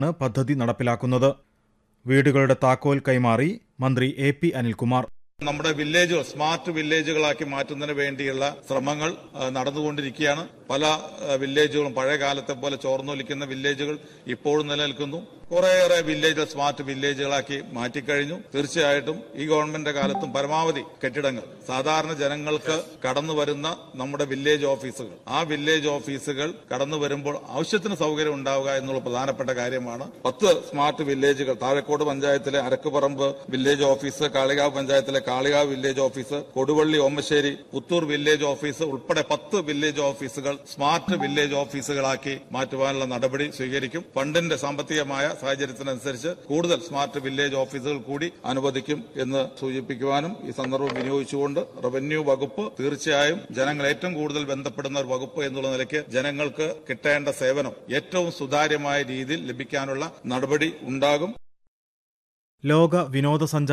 ആണ് പദ്ധതി നടപ്പിലാക്കുന്നത് വീടുകളുടെ താക്കോൽ കൈമാറി മന്ത്രി എ പി അനിൽകുമാർ നമ്മുടെ വില്ലേജുകൾ സ്മാർട്ട് വില്ലേജുകളാക്കി മാറ്റുന്നതിന് വേണ്ടിയുള്ള ശ്രമങ്ങൾ ആ, നടന്നുകൊണ്ടിരിക്കുകയാണ് പല ആ, വില്ലേജുകളും പഴയ കാലത്തെ പോലെ ചോർന്നൊലിക്കുന്ന വില്ലേജുകൾ ഇപ്പോഴും നിലനിൽക്കുന്നു കുറേയേറെ വില്ലേജുകൾ സ്മാർട്ട് വില്ലേജുകളാക്കി മാറ്റിക്കഴിഞ്ഞു തീർച്ചയായിട്ടും ഈ ഗവൺമെന്റിന്റെ കാലത്തും പരമാവധി കെട്ടിടങ്ങൾ സാധാരണ ജനങ്ങൾക്ക് കടന്നു വരുന്ന നമ്മുടെ വില്ലേജ് ഓഫീസുകൾ ആ വില്ലേജ് ഓഫീസുകൾ കടന്നു വരുമ്പോൾ ആവശ്യത്തിന് സൗകര്യം ഉണ്ടാവുക എന്നുള്ള പ്രധാനപ്പെട്ട കാര്യമാണ് പത്ത് സ്മാർട്ട് വില്ലേജുകൾ താഴെക്കോട് പഞ്ചായത്തിലെ അരക്കുപറമ്പ് വില്ലേജ് ഓഫീസ് കാളികാവ് പഞ്ചായത്തിലെ Kalikavu village office Koduvally Omassery Puthur village office ഉൾപ്പെടെ പത്ത് വില്ലേജ് ഓഫീസുകൾ സ്മാർട്ട് വില്ലേജ് ഓഫീസുകളാക്കി മാറ്റുവാനുള്ള നടപടി സ്വീകരിക്കും ഫണ്ടിന്റെ സാമ്പത്തികമായ സാഹചര്യത്തിനനുസരിച്ച് കൂടുതൽ സ്മാർട്ട് വില്ലേജ് ഓഫീസുകൾ കൂടി അനുവദിക്കും എന്ന് സൂചിപ്പിക്കുവാനും ഈ സന്ദർഭം വിനിയോഗിച്ചുകൊണ്ട് റവന്യൂ വകുപ്പ് തീർച്ചയായും ജനങ്ങൾ ഏറ്റവും കൂടുതൽ ബന്ധപ്പെടുന്ന ഒരു വകുപ്പ് എന്നുള്ള നിലയ്ക്ക് ജനങ്ങൾക്ക് കിട്ടേണ്ട സേവനം ഏറ്റവും സുതാര്യമായ രീതിയിൽ ലഭിക്കാനുള്ള നടപടി ഉണ്ടാകും ലോക വിനോദസഞ്ചാര